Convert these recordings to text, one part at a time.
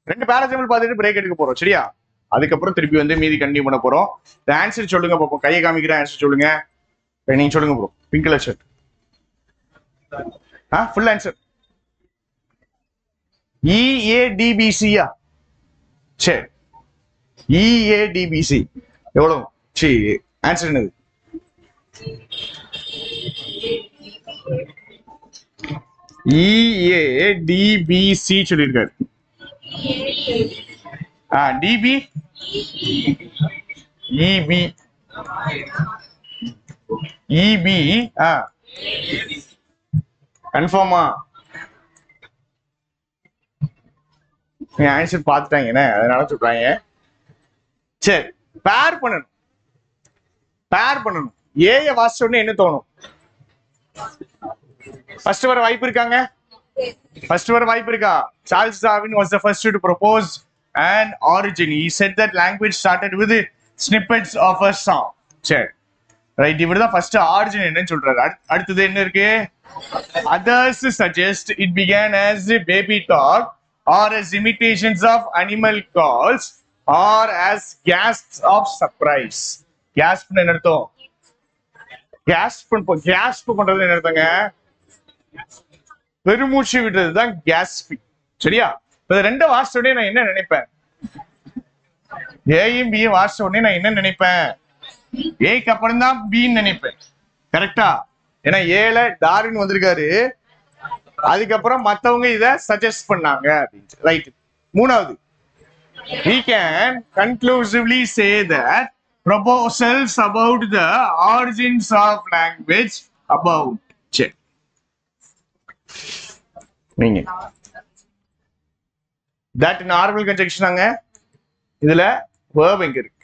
ரெண்டு பேராசிட்டமால் பார்த்துட்டு பிரேக் எடுக்க போறோம் சரியா அதுக்கப்புறம் திருப்பி வந்து மீதி கண்டினியூ பண்ண போறோம் ஆன்சர் சொல்லுங்க பாப்போம் கையை காமிக்கிற ஆன்சர் சொல்லுங்க இப்ப நீங்க சொல்லுங்க ப்ரோ பிங்க் கலர் ஷர்ட் ஆ ஃபுல் ஆன்சர் இஏடிபிசியா சரி இஏடிபிசி எவ்வளவு சி ஆன்சர் என்னது இஏடிபிசி சொல்லியிருக்காரு ஆ டிபி இபி இபி ஆ கன்ஃபார்மா ஆன்சர் பார்த்துட்டாங்க என்ன அதனால சொல்றாங்க சரி பேர் பண்ணணும் பேர் பண்ணணும் ஏய வாசிச்ச உடனே என்ன தோணும் ஃபர்ஸ்ட் வர வாய்ப்பு இருக்காங்க ஃபர்ஸ்ட் வர வாய்ப்பு இருக்கா Charles Darwin was the first to propose and origin he said that language started with snippets of a song சரி ரைட் இவர் தான் ஃபர்ஸ்ட் ஆரிஜின் என்னன்னு சொல்றாரு அடுத்- அடுத்தது என்ன இருக்கு others suggest it began as a baby talk or as imitations of animal calls or as gasps of surprise gasp என்ன அர்த்தம் gasp gasp பண்றது என்ன அர்த்தங்க பெருமூச்சு விடுறது தான் gasping சரியா இப்ப இது ரெண்டு வாசிச்ச உடனே நான் என்ன நினைப்பேன் ஏயும் பியும் வாசிச்ச உடனே நான் என்ன நினைப்பேன் ஏக்கு அப்புறம் தான் பின்னு நினைப்பேன் கரெக்டா ஏன்னா ஏல டார்வின் வந்திருக்காரு அதுக்கப்புறம் மத்தவங்க இத சஜஸ்ட் பண்ணாங்க அப்படின்னு ரைட் மூணாவது we can conclusively say that proposals about the origins of language about சரி நீங்க தட் நார்மல் கன்ஜெக்ஷன் தாங்க இதுல verb எங்க இருக்கு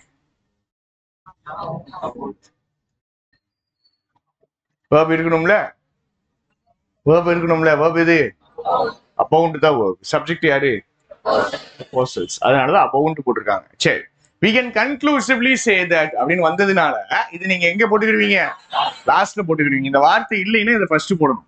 verb இருக்கணும்ல verb இருக்கணும்ல verb எது அபவுண்ட் தான் verb சப்ஜெக்ட் யாரு proposals அதனாலதான் அபவுண்ட் போட்டிருக்காங்க சரி we can conclusively say that அப்படின்னு வந்ததுனால இது நீங்க எங்க போட்டுக்கிடுவீங்க லாஸ்ட்ல போட்டுக்கிடுவீங்க இந்த வார்த்தை இல்லைன்னா இதை ஃபர்ஸ்ட் போடணும்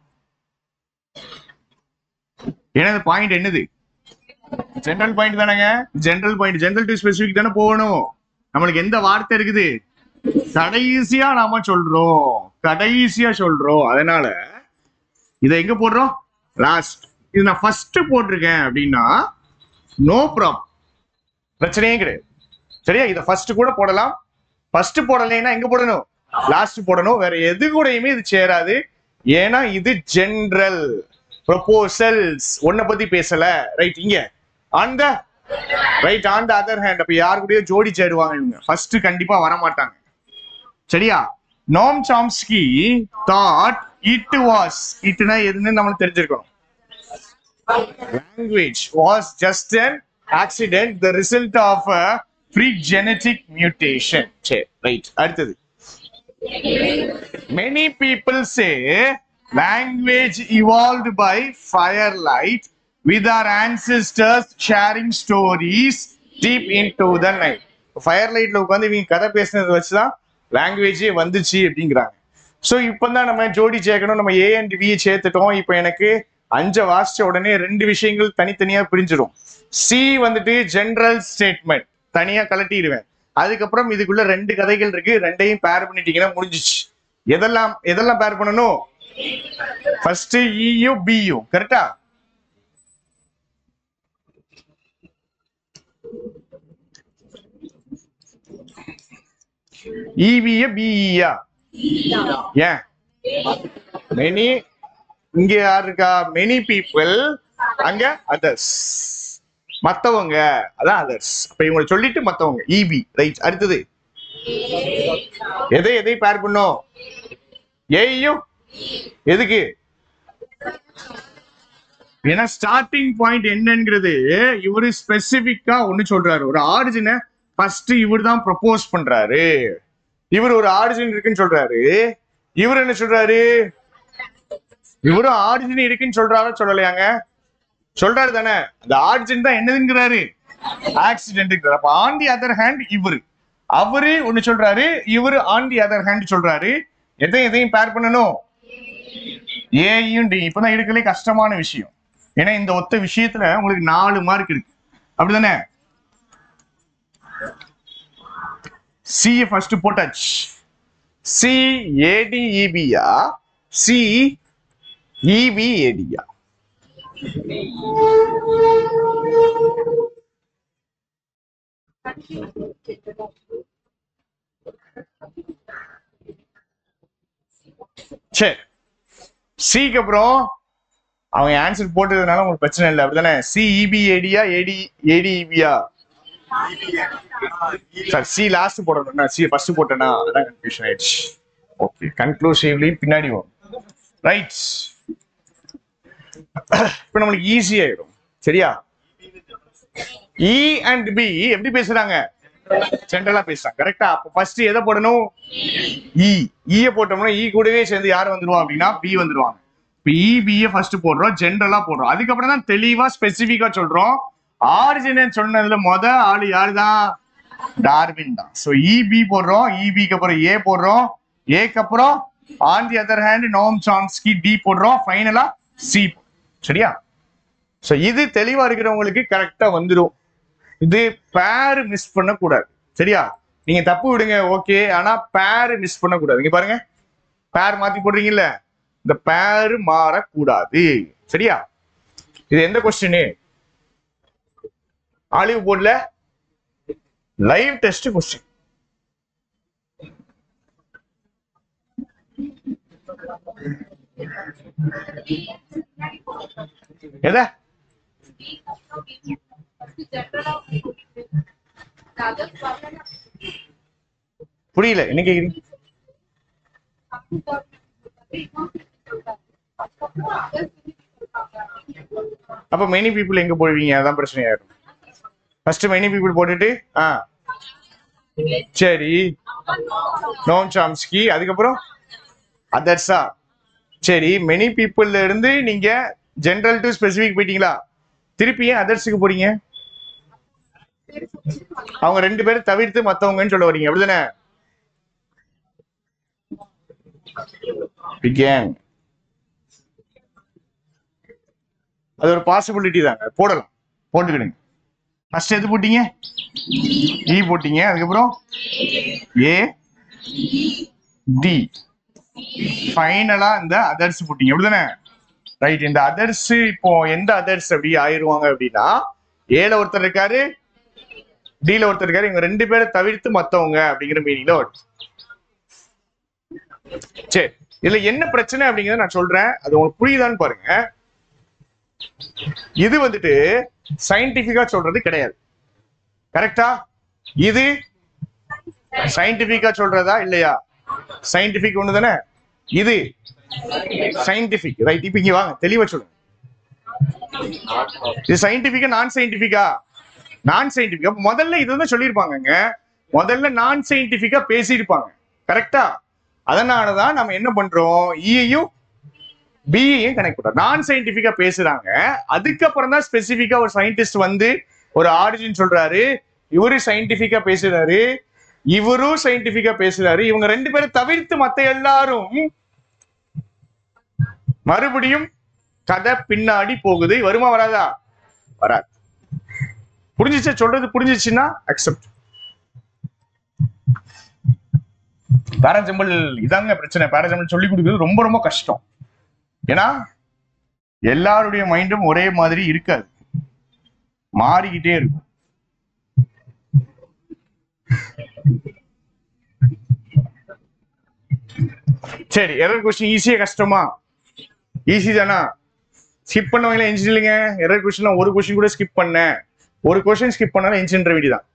ஏன்னா இந்த பாயிண்ட் என்னது ஜென்ரல் பாயிண்ட் தானேங்க general point general to specific தானே போகணும் நம்மளுக்கு எந்த வார்த்தை இருக்குது கடைசியா நாம சொல்றோம் கடைசியா சொல்றோம் அதனால இதை எங்க போடுறோம் லாஸ்ட் இது நான் ஃபர்ஸ்ட் போட்டிருக்கேன் அப்படின்னா நோ ப்ராப்ளம் பிரச்சனையே கிடையாது சரியா இதை ஃபர்ஸ்ட் கூட போடலாம் ஃபர்ஸ்ட் போடலைன்னா எங்க போடணும் லாஸ்ட் போடணும் வேற எது கூடயுமே இது சேராது ஏன்னா இது ஜென்ரல் ப்ரொபோசல்ஸ் ஒன்ன பத்தி பேசல ரைட் இங்க on the right on the other hand அப்ப யாரு கூடயோ ஜோடி சேருவாங்க இவங்க ஃபர்ஸ்ட் கண்டிப்பா வர மாட்டாங்க சரியா Noam Chomsky thought it was இட்னா எதுன்னு நம்மளுக்கு தெரிஞ்சிருக்கணும் language was just an accident, the result of a freak genetic mutation. சரி, right. அடுத்தது many people say language evolved by firelight with our ancestors sharing stories deep into the night ஃபயர்லைட்ல உட்காந்து இவங்க கதை பேசுனதை வச்சுதான் லாங்குவேஜே வந்துச்சு அப்படிங்கிறாங்க ஸோ இப்போ தான் நம்ம ஜோடி சேர்க்கணும் நம்ம ஏ அண்ட் வி சேர்த்துட்டோம் இப்போ எனக்கு அஞ்சை வாசிச்ச உடனே ரெண்டு விஷயங்கள் தனித்தனியா பிரிஞ்சிடும் சி வந்துட்டு ஜெனரல் ஸ்டேட்மெண்ட் தனியா கலட்டிடுவேன் அதுக்கப்புறம் இதுக்குள்ள ரெண்டு கதைகள் இருக்கு ரெண்டையும் பேர் பண்ணிட்டீங்கன்னா முடிஞ்சிச்சு எதெல்லாம் எதெல்லாம் பேர் பண்ணணும் ஃபர்ஸ்ட் இயு பியு கரெக்டா இவிய பிஇயா ஏன் மெனி இங்க யார் இருக்கா மெனி பீப்புள் அங்க அதர்ஸ் மத்தவங்க அதான் அதர்ஸ் அப்ப இவங்களை சொல்லிட்டு மத்தவங்க இபி ரைட் அடுத்தது எதை எதை பேர் பண்ணும் ஏயும் எதுக்கு ஏன்னா ஸ்டார்டிங் பாயிண்ட் என்னங்கிறது இவரு ஸ்பெசிபிக்கா ஒண்ணு சொல்றாரு ஒரு ஆரிஜினை ஃபர்ஸ்ட் இவர் தான் ப்ரப்போஸ் பண்றாரு இவர் ஒரு ஆரிஜின் இருக்குன்னு சொல்றாரு இவர் என்ன சொல்றாரு இவரும் ஆரிஜின் இருக்குன்னு சொல்றாரா சொல்லலையாங்க சொல்றாரு தானே அந்த ஆரிஜின் தான் என்னதுங்கிறாரு ஆக்சிடென்ட் அப்ப ஆன் தி அதர் ஹேண்ட் இவரு அவரு ஒண்ணு சொல்றாரு இவரு ஆன் தி அதர் ஹேண்ட் சொல்றாரு எதை எதையும் பேர் பண்ணணும் ஏயும் டி இப்பதான் இருக்கலே கஷ்டமான விஷயம் ஏன்னா இந்த ஒத்த விஷயத்துல உங்களுக்கு நாலு மார்க் இருக்கு அப்படிதானே சி ஃபர்ஸ்ட் போட்டாச்சு சி ஏடிஇபியா சி இபி ஏடியா சரி சிக்கு அப்புறம் அவங்க ஆன்சர் போட்டதுனால உங்களுக்கு பிரச்சனை இல்லை அப்படிதானே சி இபி ஏடியா ஏடி ஏடிஇபியா சார் சி லாஸ்ட் போடணும் நான் சி ஃபர்ஸ்ட் போட்டேனா அதான் கன்ஃபியூஷன் ஆயிடுச்சு ஓகே கன்க்ளூசிவ்லி பின்னாடி வரும் ரைட் இப்போ நம்மளுக்கு ஈஸி ஆயிடும் சரியா இ அண்ட் பி எப்படி பேசுறாங்க சென்ட்ரலா பேசுறாங்க கரெக்டா அப்ப ஃபர்ஸ்ட் எதை போடணும் இ ஈய போட்டோம்னா இ கூடவே சேர்ந்து யார் வந்துருவோம் அப்படின்னா பி வந்துருவாங்க இப்போ இ பிய ஃபர்ஸ்ட் போடுறோம் ஜென்ரலா போடுறோம் அதுக்கப்புறம் தான் தெளிவா ஸ்பெசிபிக்கா சொல்றோம் ஆரிஜின் சொன்னதுல மொத ஆளு யாருதான் டார்வின் தான் ஸோ இபி போடுறோம் இபிக்கு அப்புறம் ஏ போடுறோம் ஏக்கு அப்புறம் on the other hand Noam Chomsky D போடுறோம் ஃபைனலா சி சரியா ஸோ இது தெளிவா இருக்கிறவங்களுக்கு கரெக்டா வந்துடும் இது பேர் மிஸ் பண்ணக்கூடாது சரியா நீங்க தப்பு விடுங்க ஓகே ஆனா பேர் மிஸ் பண்ணக்கூடாது இங்க பாருங்க பேர் மாத்தி போடுறீங்கல்ல இந்த பேர் மாறக்கூடாது சரியா இது எந்த கொஸ்டின் ஆலிவ் போர்ட்ல லைவ் டெஸ்ட் கொஸ்டின் எதை புரியல என்ன கேக்குறீங்க அப்ப மெனி பீப்புள் எங்க போடுவீங்க அதான் பிரச்சனையாயிரும் ஃபர்ஸ்ட் மெனி பீப்புள் போட்டுட்டு ஆ சரி நோம் சாம்ஸ்கி அதுக்கப்புறம் அதர்ஸா சரி மெனி பீப்புள்ல இருந்து நீங்க ஜெனரல் டு ஸ்பெசிபிக் போயிட்டீங்களா திருப்பி ஏன் அதர்ஸுக்கு போறீங்க அவங்க ரெண்டு பேரும் தவிர்த்து மத்தவங்கன்னு சொல்ல வரீங்க அப்படிதானே began அது ஒரு பாசிபிலிட்டி தாங்க போடலாம் போட்டுக்கிடுங்க ஃபர்ஸ்ட் எது போட்டீங்க இ போட்டீங்க அதுக்கப்புறம் ஏ டி ஃபைனலா இந்த அதர்ஸ் போட்டீங்க அப்படிதானே ரைட் இந்த அதர்ஸ் இப்போ எந்த அதர்ஸ் அப்படி ஆயிருவாங்க அப்படின்னா ஏல ஒருத்தர் இருக்காரு டில ஒருத்தர் இருக்காரு இவங்க ரெண்டு பேரை தவிர்த்து மத்தவங்க அப்படிங்கிற மீனிங்ல வரும் சரி இதுல என்ன பிரச்சனை அப்படிங்கறத நான் சொல்றேன் அது உங்களுக்கு புரியுதான்னு பாருங்க இது வந்துட்டு சயின்டிபிக்கா சொல்றது கிடையாது கரெக்டா இது சயின்டிபிக்கா சொல்றதா இல்லையா சயின்டிபிக் ஒண்ணு தானே இது சயின்டிபிக் ரைட் இப்ப இங்க வாங்க தெளிவா சொல்லுங்க இது சயின்டிபிக்கா நான் சயின்டிபிக்கா நான் சயின்டிபிக் அப்ப முதல்ல இது வந்து சொல்லியிருப்பாங்கங்க முதல்ல நான் சயின்டிபிக்கா பேசியிருப்பாங்க கரெக்டா அதனாலதான் நம்ம என்ன பண்றோம் இயையும் பியையும் கனெக்ட் பண்றோம் நான் சயின்டிபிக்கா பேசுறாங்க அதுக்கப்புறம் தான் ஸ்பெசிபிக்கா ஒரு சயின்டிஸ்ட் வந்து ஒரு ஆரிஜின் சொல்றாரு இவரு சயின்டிபிக்கா பேசுறாரு இவரும் சயின்டிபிக்கா பேசுறாரு இவங்க ரெண்டு பேரும் தவிர்த்து மத்த எல்லாரும் மறுபடியும் கதை பின்னாடி போகுது வருமா வராதா வராது புரிஞ்சிச்சா சொல்றது புரிஞ்சிச்சுன்னா அக்செப்ட் பேரஜம்பிள் இதாங்க பிரச்சனை பேரஜம்பிள் சொல்லி கொடுக்கிறது ரொம்ப ரொம்ப கஷ்டம் ஏன்னா எல்லாருடைய மைண்டும் ஒரே மாதிரி இருக்காது மாறிக்கிட்டே இருக்கும் சரி எரர் கொஸ்டின் ஈஸியா கஷ்டமா ஈஸி தானா ஸ்கிப் பண்ணவங்களே எஞ்சின் இல்லைங்க எரர் கொஸ்டின் ஒரு கொஸ்டின் கூட ஸ்கிப் பண்ணேன் ஒரு கொஸ்டின் ஸ்கிப் பண்ணாலும் எஞ்சின்ற வேண்டியதான்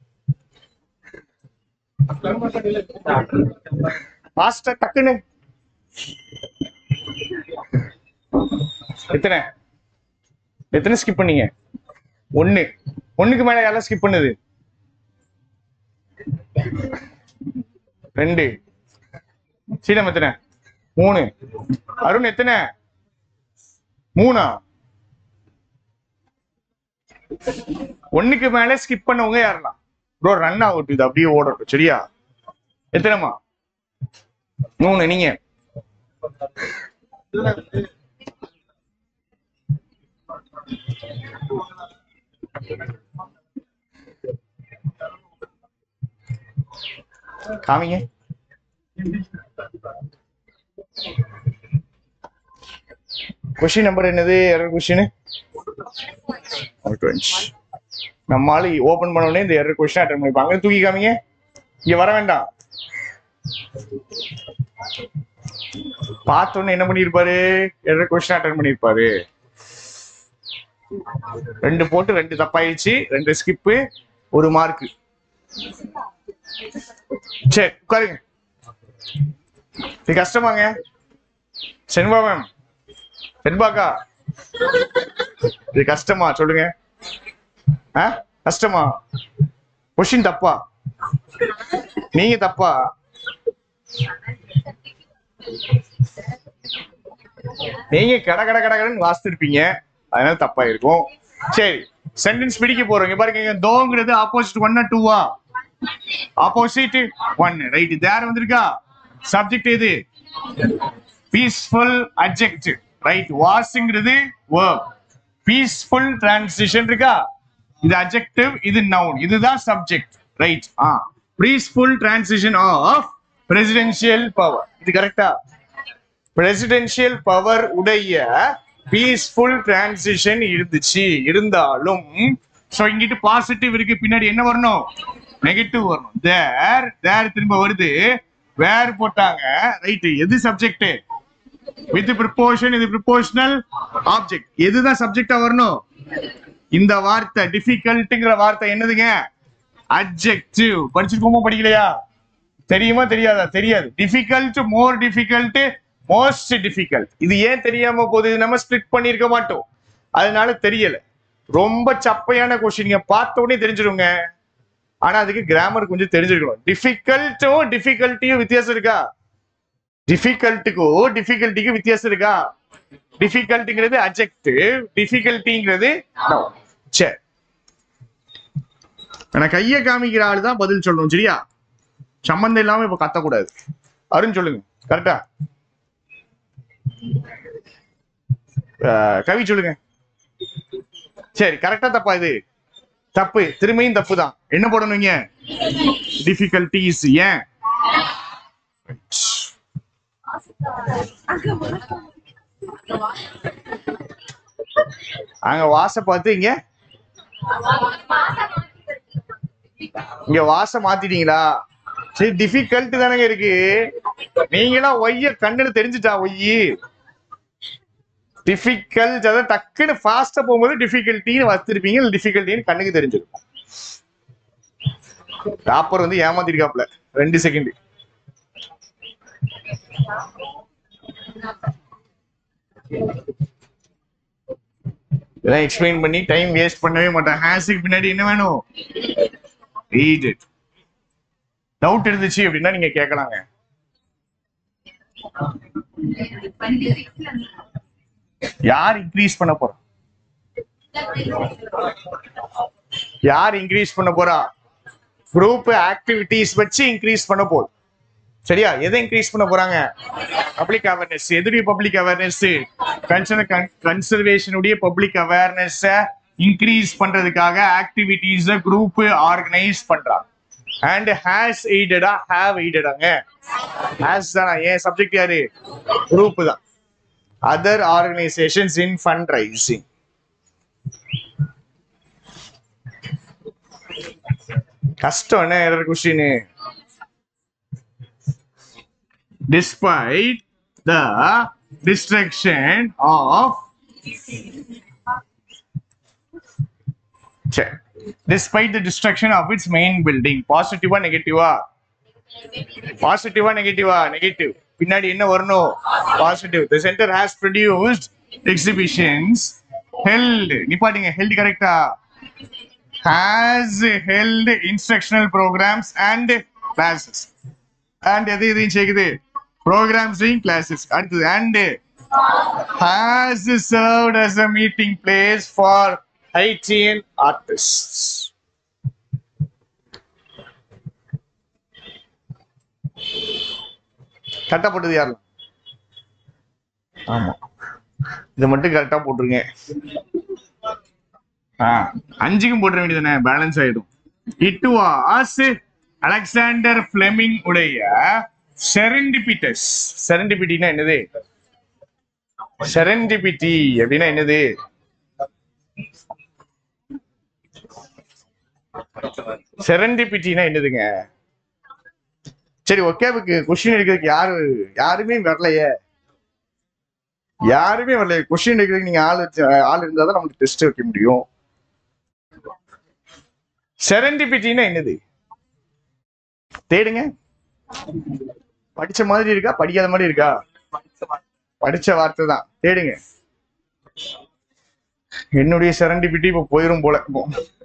ஃபாஸ்டா டக்குன்னு எத்தனை எத்தனை ஸ்கிப் பண்ணீங்க ஒண்ணு ஒண்ணுக்கு மேல யாரெல்லாம் ஸ்கிப் பண்ணுது ரெண்டு சீனம் எத்தனை மூணு அருண் எத்தனை மூணா ஒண்ணுக்கு மேல ஸ்கிப் பண்ணவங்க யாரெல்லாம் ப்ரோ ரன் ஆகட்டும் இது அப்படியே ஓடட்டும் சரியா எத்தனைமா மூணு நீங்க காமிங்க கொஸ்டின் நம்பர் என்னது எரர் கொஸ்டின் நம்ம ஆளு ஓபன் பண்ண உடனே இந்த எரர் கொஸ்டின் அட்டன் பண்ணிப்பாங்க தூக்கி காமிங்க இங்க வர வேண்டாம் பார்த்த உடனே என்ன பண்ணிருப்பாரு எரர் கொஸ்டின் அட்டன் பண்ணிருப்பாரு ரெண்டு போட்டு ரெண்டு தப்பாயிடுச்சு ரெண்டு ஸ்கிப்பு ஒரு மார்க் சரி உட்காருங்க இது கஷ்டமாங்க செண்பா மேம் செண்பாக்கா இது கஷ்டமா சொல்லுங்க ஆ கஷ்டமா கொஸ்டின் தப்பா நீங்க தப்பா நீங்க கட கட கட கடன்னு வாசித்திருப்பீங்க அதனால தப்பா இருக்கும் சரி சென்டென்ஸ் பிடிக்க போறோம் இங்க பாருங்க இங்க தோங்கிறது ஆப்போசிட் ஒன்னா டூவா ஆப்போசிட் ஒன் ரைட் தேர் வந்திருக்கா சப்ஜெக்ட் எது பீஸ்ஃபுல் அட்ஜெக்டிவ் ரைட் வாஸ்ங்கிறது verb பீஸ்ஃபுல் டிரான்சிஷன் இருக்கா இது அட்ஜெக்டிவ் இது நவுன் இதுதான் சப்ஜெக்ட் ரைட் ஆ peaceful transition of presidential power இது கரெக்டா பிரசிடென்சியல் பவர் உடைய பீஸ்ஃபுல் டிரான்சிஷன் இருந்துச்சு இருந்தாலும் சோ இங்கிட்டு பாசிட்டிவ் இருக்கு பின்னாடி என்ன வரணும் நெகட்டிவ் வரணும் தேர் தேர் திரும்ப வருது வேர் போட்டாங்க ரைட் எது சப்ஜெக்ட் வித் ப்ரிப்போர்ஷன் இது ப்ரிப்போர்ஷனல் ஆப்ஜெக்ட் எதுதான் சப்ஜெக்டா வரணும் இந்த வார்த்தை டிஃபிகல்ட்ங்கிற வார்த்தை என்னதுங்க அட்ஜெக்டிவ் படிச்சிருக்கோமா படிக்கலையா தெரியுமா தெரியாதா தெரியாது difficult more difficult most difficult இது ஏன் தெரியாம போகுது இது நம்ம ஸ்பிளிட் பண்ணிருக்க மாட்டோம் அதனால தெரியல ரொம்ப சப்பையான கொஸ்டின் பார்த்த உடனே தெரிஞ்சிருங்க ஆனா அதுக்கு கிராமர் கொஞ்சம் தெரிஞ்சிருக்கணும் டிஃபிகல்ட்டும் டிஃபிகல்ட்டியும் வித்தியாசம் இருக்கா டிஃபிகல்ட்டுக்கும் டிஃபிகல்ட்டிக்கும் வித்தியாசம் இருக்கா டிஃபிகல்ட்டுங்கிறது அஜெக்டிவ் டிஃபிகல்ட்டிங்கிறது சரி எனக்கு கையை காமிக்கிற ஆளு தான் பதில் சொல்லணும் சரியா சம்பந்தம் இல்லாம இப்ப கத்தக்கூடாது அருண் சொல்லுங்க கரெக்டா கவி சொல்லுங்க சரி கரெக்டா தப்பா இது தப்பு திரும்பியும் தப்பு தான் என்ன போடணுங்க டிஃபிகல்டிஸ் ஏன் அங்க வாச பார்த்து இங்க இங்க வாச மாத்திட்டீங்களா சரி டிஃபிகல்ட் தானங்க இருக்கு நீங்களாம் ஒய்ய கண்ணுல தெரிஞ்சுட்டா ஒய்யி டிஃபிகல்ட் அதாவது டக்குன்னு ஃபாஸ்டா போகும்போது டிஃபிகல்ட்டின்னு வச்சிருப்பீங்க இல்ல டிஃபிகல்ட்டின்னு கண்ணுக்கு தெரிஞ்சிருக்கும் ராப்பர் வந்து ஏமாத்திருக்காப்ல ரெண்டு செகண்ட் இதெல்லாம் எக்ஸ்பிளைன் பண்ணி டைம் வேஸ்ட் பண்ணவே மாட்டேன் ஹேஸுக்கு பின்னாடி என்ன வேணும் ரீட் இட் டவுட் இருந்துச்சு அப்படின்னா நீங்க கேட்கலாங்க யார் இன்க்ரீஸ் பண்ண போறா யார் இன்க்ரீஸ் பண்ண போறா குரூப் ஆக்டிவிட்டிஸ் வச்சு இன்க்ரீஸ் பண்ண போகுது சரியா எதை இன்க்ரீஸ் பண்ண போறாங்க பப்ளிக் அவேர்னஸ் எதுடைய பப்ளிக் அவேர்னஸ் கன்சர்வேஷனுடைய பப்ளிக் அவேர்னஸ் இன்க்ரீஸ் பண்றதுக்காக ஆக்டிவிட்டிஸ் குரூப் ஆர்கனைஸ் பண்றாங்க அண்ட் ஹேஸ் எய்டடா ஹேவ் எய்டடாங்க ஹேஸ் தானா ஏன் சப்ஜெக்ட் யாரு குரூப் தான் other organisations in fund raising கஷ்டம் என்ன error question despite the destruction of சரி despite the destruction of its main building பாசிட்டிவா நெகட்டிவா பாசிட்டிவா நெகட்டிவா நெகட்டிவ் பின்னாடி என்ன வரணும் positive the center has produced exhibitions held நிப்பாட்டிங்க held கரெக்டா has held instructional programs and classes and எது இதையும் சேர்க்குது programs in classes அடுத்தது and has served as a meeting place for Haitian artists கரெக்டா போட்டது யாரும் ஆமா இதை மட்டும் கரெக்டா போட்டுருங்க ஆ, அஞ்சுக்கும் போட்டுற வேண்டியதானே பேலன்ஸ் ஆயிடும் இட் வாஸ் அலெக்சாண்டர் பிளெமிங் உடைய செரண்டிபிட்டஸ் செரண்டிபிட்டினா என்னது செரண்டிபிட்டி அப்படின்னா என்னது செரண்டிபிட்டினா என்னதுங்க சரி ஒகேவுக்கு கொஸ்டின் எடுக்கிறதுக்கு யாரு யாருமே வரலையே யாருமே வரல கொஸ்டின் எடுக்கிறதுக்கு நீங்க ஆள் வச்சு ஆள் இருந்தா தான் நமக்கு டெஸ்ட் வைக்க முடியும் செரண்டிபிட்டினா என்னது தேடுங்க படிச்ச மாதிரி இருக்கா படிக்காத மாதிரி இருக்கா படிச்ச வார்த்தை தான் தேடுங்க என்னுடைய செரண்டிபிட்டி இப்ப போயிரும் போல இப்போ.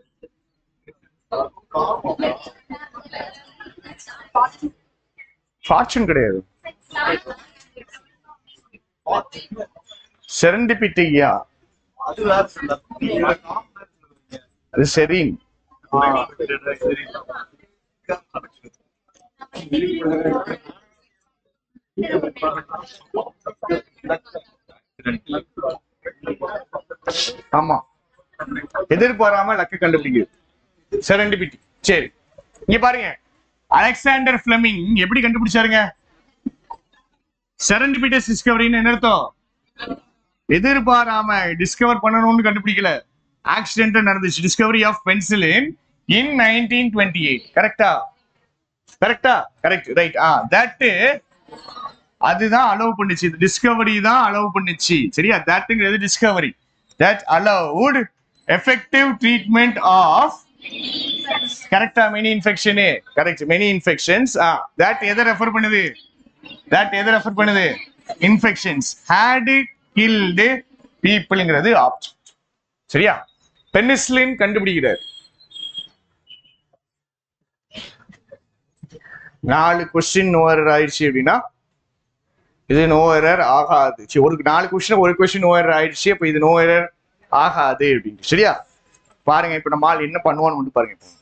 ஃபார்ச்சூன் கிடையாது செரண்டிபிட்டியா அது வேற சொல்ல அது செரீன் ஆமா எதிர்பாராம லக்க கண்டுபிடிக்குது செரண்டிபிட்டி சரி இங்க பாருங்க அலெக்சாண்டர் பிளமிங் எப்படி கண்டுபிடிச்சாருங்க செரண்டிபிட்டஸ் டிஸ்கவரின்னு என்ன அர்த்தம் எதிர்பாராம டிஸ்கவர் பண்ணணும்னு கண்டுபிடிக்கல ஆக்சிடென்ட் நடந்துச்சு discovery of penicillin in nineteen twenty eight கரெக்டா கரெக்டா கரெக்ட் ரைட் ஆ தட் அதுதான் அலோவ் பண்ணுச்சு இந்த டிஸ்கவரி தான் அலோவ் பண்ணுச்சு சரியா தட்ங்கிறது discovery that allowed effective treatment of கரெக்டா many infection correct many infections ஆ தட் எதை ரெஃபர் பண்ணுது தட் எதை ரெஃபர் பண்ணுது இன்ஃபெக்ஷன்ஸ் ஹேட் கில்டு பீப்புள்ங்கிறது ஆப்ஜெக்ட் சரியா பெனிசிலின் கண்டுபிடிக்கிறார் நாலு கொஸ்டின் நோ எரர் ஆயிடுச்சு அப்படின்னா இது நோ எரர் ஆகாது சரி, ஒரு நாலு கொஸ்டின் ஒரு கொஸ்டின் நோ எரர் ஆயிடுச்சு அப்ப இது நோ எரர் ஆகாது அப்படின்ட்டு சரியா பாருங்க இப்ப நம்ம ஆள் என்ன பண்ணுவான்னு மட்டும் பாருங்க இப்போ.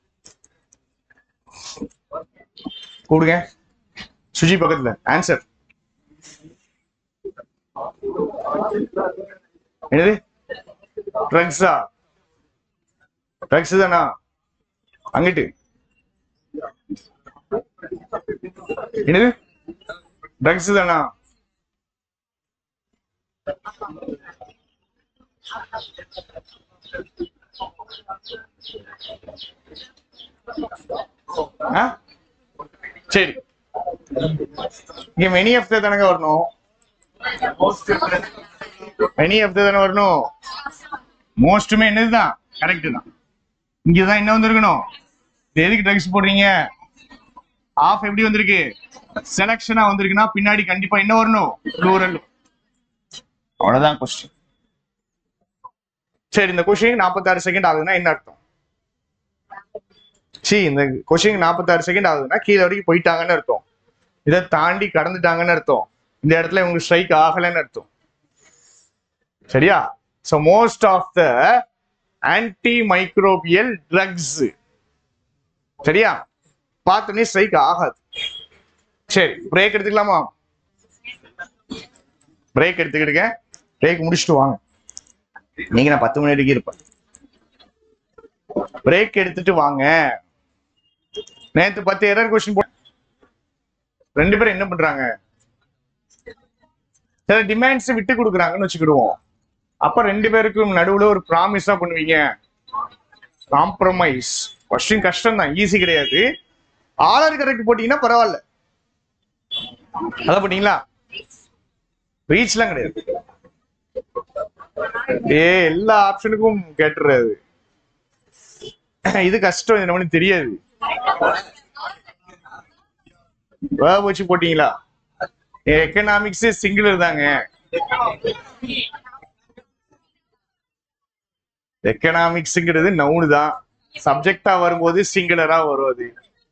கூடுங்க சுஜி பக்கத்துல ஆன்சர் என்னது ட்ரக்ஸா ட்ரக்ஸ் தானா அங்கிட்டு என்னது ட்ரக்ஸ் தானா ஆ? சரி இங்க மெனி ஆஃப் தானங்க வரணும் மெனி ஆஃப் தானே வரணும் மோஸ்ட்டுமே என்னதுதான் கரெக்ட் தான் இங்கதான் என்ன வந்திருக்கணும் இது எதுக்கு ட்ரக்ஸ் போடுறீங்க ஆஃப் எப்படி வந்திருக்கு செலக்ஷனா வந்திருக்குன்னா பின்னாடி கண்டிப்பா என்ன வரணும் ப்ளூரல் அவ்வளவுதான் கொஸ்டின் சரி இந்த கொஸ்டின் நாற்பத்தாறு செகண்ட் ஆகுதுன்னா என்ன அர்த்தம் சி இந்த கொஸ்டின் நாற்பத்தாறு செகண்ட் ஆகுதுன்னா கீழே வரைக்கும் போயிட்டாங்கன்னு அர்த்தம் இதை தாண்டி கடந்துட்டாங்கன்னு அர்த்தம் இந்த இடத்துல இவங்க ஸ்ட்ரைக் ஆகலைன்னு அர்த்தம் சரியா so most of the antimicrobial drugs சரியா பார்த்தோன்னே ஸ்ட்ரைக் ஆகாது சரி பிரேக் எடுத்துக்கலாமா பிரேக் எடுத்துக்கிடுங்க பிரேக் முடிச்சுட்டு வாங்க நீங்க நான் பத்து மணி வரைக்கும் இருப்பேன் பிரேக் எடுத்துட்டு வாங்க நேத்து பத்து எரர் கொஸ்டின் போ ரெண்டு பேரும் என்ன பண்றாங்க சில டிமாண்ட்ஸ் விட்டு கொடுக்குறாங்கன்னு வச்சுக்கிடுவோம் அப்ப ரெண்டு பேருக்கும் நடுவுல ஒரு ப்ராமிஸா பண்ணுவீங்க காம்ப்ரமைஸ் கொஸ்டின் கஷ்டம் தான் ஈஸி கிடையாது ஆர்டர் கரெக்ட் போட்டீங்கன்னா பரவாயில்ல அதான் பண்ணீங்களா ரீச்லாம் கிடையாது ஏ எல்லா ஆப்ஷனுக்கும் கேட்டுறாது இது கஷ்டம் இது நம்மளுக்கு தெரியாது வேர்ப் வச்சு போட்டீங்களா எக்கனாமிக்ஸ் சிங்கிளர் தாங்க எக்கனாமிக்ஸ்ங்கிறது நவுனு தான் சப்ஜெக்டா வரும்போது சிங்குலரா வரும் அது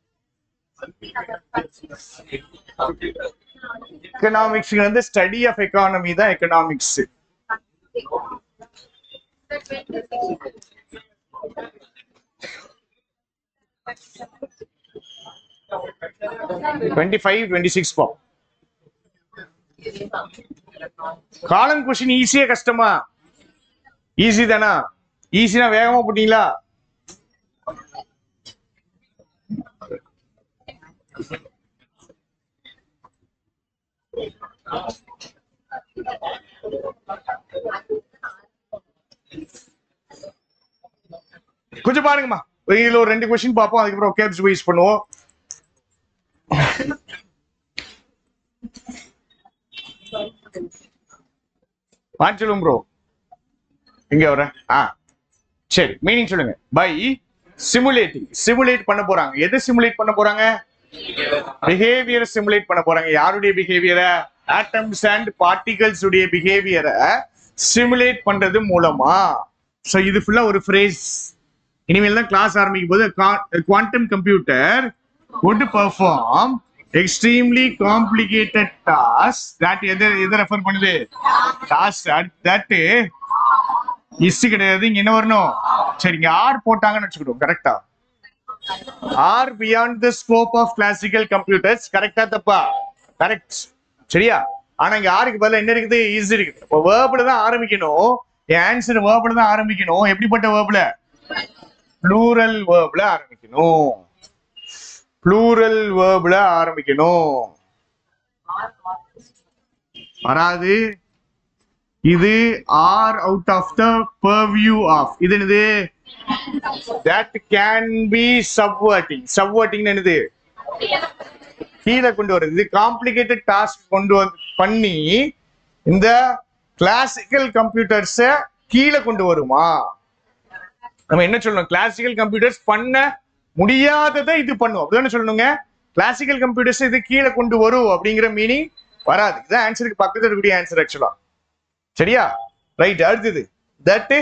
எக்கனாமிக்ஸ் வந்து ஸ்டடி ஆஃப் எக்கானமி தான் economics twenty five twenty six பா காலம் கொஸ்டின் ஈஸியா கஷ்டமா ஈஸி தானா ஈஸியா வேகமா போட்டீங்களா கொஞ்சம் பாருங்கம்மா இதுல ஒரு ரெண்டு கொஸ்டின் பார்ப்போம் அதுக்கப்புறம் கேப்ஸ் வைஸ் பண்ணுவோம் சொல்லுங்க ப்ரோ எங்க வர ஆ சரி மீனிங் சொல்லுங்க பை சிமுலேட்டிங் சிமுலேட் பண்ண போறாங்க எது சிமுலேட் பண்ண போறாங்க பிஹேவியர் சிமுலேட் பண்ண போறாங்க யாருடைய பிஹேவியரை ஆட்டம்ஸ் அண்ட் பார்ட்டிகல்ஸ் உடைய பிஹேவியரை சிமுலேட் பண்றது மூலமா சோ இது ஃபுல்லா ஒரு ஃப்ரேஸ் இனிமேல் தான் கிளாஸ் ஆரம்பிக்கும் போது quantum computer would perform extremely complicated tasks that எதை எதை ரெஃபர் பண்ணுது டாஸ்க் தட் இஸ் கிடையாது இங்க என்ன வரணும் சரி இங்க ஆர் போட்டாங்கன்னு வச்சுக்கிட்டோம் கரெக்டா are beyond the scope of classical computers கரெக்டா தப்பா கரெக்ட் சரியா ஆனா இங்க ஆருக்கு பதிலா என்ன இருக்குது இஸ் இருக்குது இப்போ வேர்ப்ல தான் ஆரம்பிக்கணும் என் ஆன்சர் வேர்ப்ல தான் ஆரம்பிக்கணும் எப்படிப்பட்ட வேர்ப்ல ப்ளூரல் வேர்ப்ல ஆரம்பிக்கணும் ப்ளூரல் வேர்ப்ல ஆரம்பிக்கணும் வராது இது are out of the purview of இது என்னது that can be subverting subverting என்னது கீழே கொண்டு வருது இது காம்ப்ளிகேட்டட் டாஸ்க் கொண்டு வந்து பண்ணி இந்த கிளாசிக்கல் கம்ப்யூட்டர்ஸ கீழே கொண்டு வருமா நம்ம என்ன சொல்லணும் கிளாசிக்கல் கம்ப்யூட்டர்ஸ் பண்ண முடியாததை இது பண்ணும் அப்படிதானே சொல்லணுங்க கிளாசிக்கல் கம்ப்யூட்டர்ஸ் இது கீழே கொண்டு வரும் அப்படிங்கிற மீனிங் வராது இதான் ஆன்சருக்கு பக்கத்துல இருக்கக்கூடிய ஆன்சர் ஆக்சுவலா சரியா ரைட் அடுத்தது தட்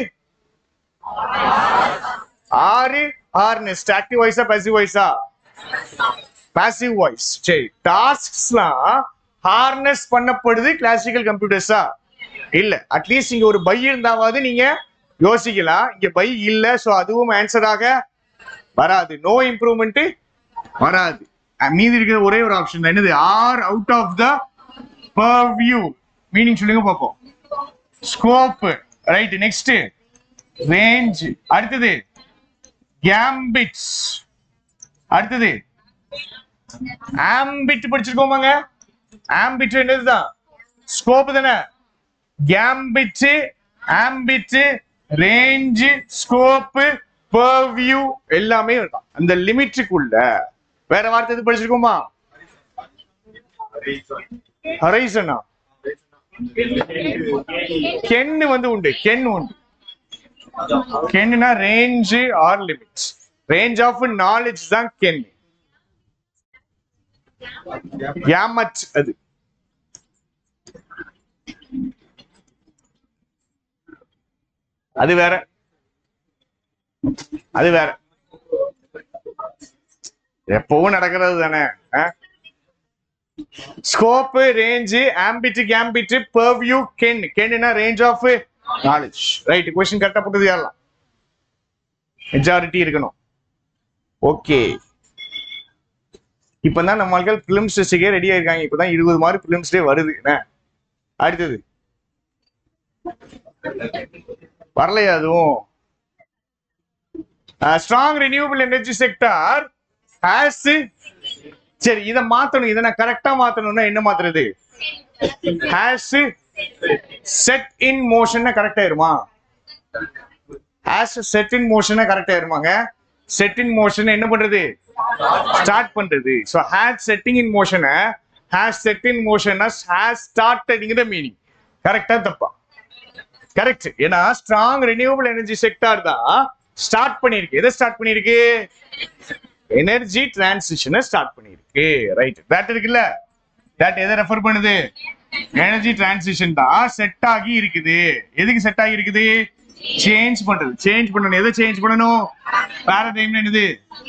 ஆறு ஆர்னஸ்ட் ஆக்டிவ் வாய்ஸா பாசிவ் வாய்ஸா பாசிவ் வாய்ஸ் சரி டாஸ்க்ஸ்லாம் ஹார்னஸ் பண்ணப்படுது கிளாசிக்கல் கம்ப்யூட்டர்ஸா இல்ல அட்லீஸ்ட் இங்க ஒரு பை இருந்தாவது நீங்க யோசிக்கலாம் இங்க பை இல்ல சோ அதுவும் ஆன்சராக வராது நோ இம்ப்ரூவ்மெண்ட் வராது அஹ் மீதி இருக்கிற ஒரே ஒரு ஆப்ஷன் தான் என்னது are out of the purview meaning சொல்லுங்க பார்ப்போம் ஸ்கோப் ரைட் நெக்ஸ்ட் ரேஞ்ச் அடுத்தது கேம்பிட்ஸ் அடுத்தது ஆம்பிட் படிச்சிருக்கோமாங்க ஆம்பிட் என்னதுதான் ஸ்கோப் தானே gamut ambit range scope purview எல்லாமே இருக்கும் அந்த லிமிட்டுக்குள்ள வேற வார்த்தை எது படிச்சிருக்கோமா ஹரைசனா கென்னு வந்து உண்டு கென் உண்டு கென்னா range or limits range of knowledge தான் கென் யாமச் அது அது வேற அது வேற எப்பவும் நடக்கிறது தானே scope range ambit gamut purview ken கென்னா range of knowledge right question கரெக்டா போட்டது யாரெல்லாம் மெஜாரிட்டி இருக்கணும் ஓகே இப்பதான் நம்ம ஆட்கள் பிலிம்ஸ் டெஸ்டுக்கே ரெடி ஆயிருக்காங்க இப்பதான் இருபது மார்க் பிலிம்ஸ் டே வருது என்ன அடுத்தது வரலையா அதுவும் strong renewable energy sector has சரி இதை மாத்தணும் இதை நான் கரெக்டா மாத்தணும்னா என்ன மாத்துறது has set in motion correct ஆயிருமா has set in motion correct ஆயிருமாங்க செட் இன் மோஷன் என்ன பண்றது ஸ்டார்ட் பண்றது ஸோ ஹேஸ் செட்டிங் இன் மோஷனை has set in motion has ஸ்டார்டட்ங்கிற மீனிங் கரெக்டா தப்பா கரெக்ட் ஏன்னா ஸ்ட்ராங் ரினியூவபிள் எனர்ஜி செக்டார் தான் ஸ்டார்ட் பண்ணிருக்கு எதை ஸ்டார்ட் பண்ணிருக்கு எனர்ஜி டிரான்சிஷனை ஸ்டார்ட் பண்ணிருக்கு ரைட் தட் இருக்குல்ல தட் எதை ரெஃபர் பண்ணுது எனர்ஜி டிரான்சிஷன் தான் செட் ஆகி இருக்குது எதுக்கு செட் ஆகி இருக்குது சேஞ்ச் பண்றது சேஞ்ச் பண்ணணும் எதை சேஞ்ச் பண்ணணும் பாரடைம் என்னது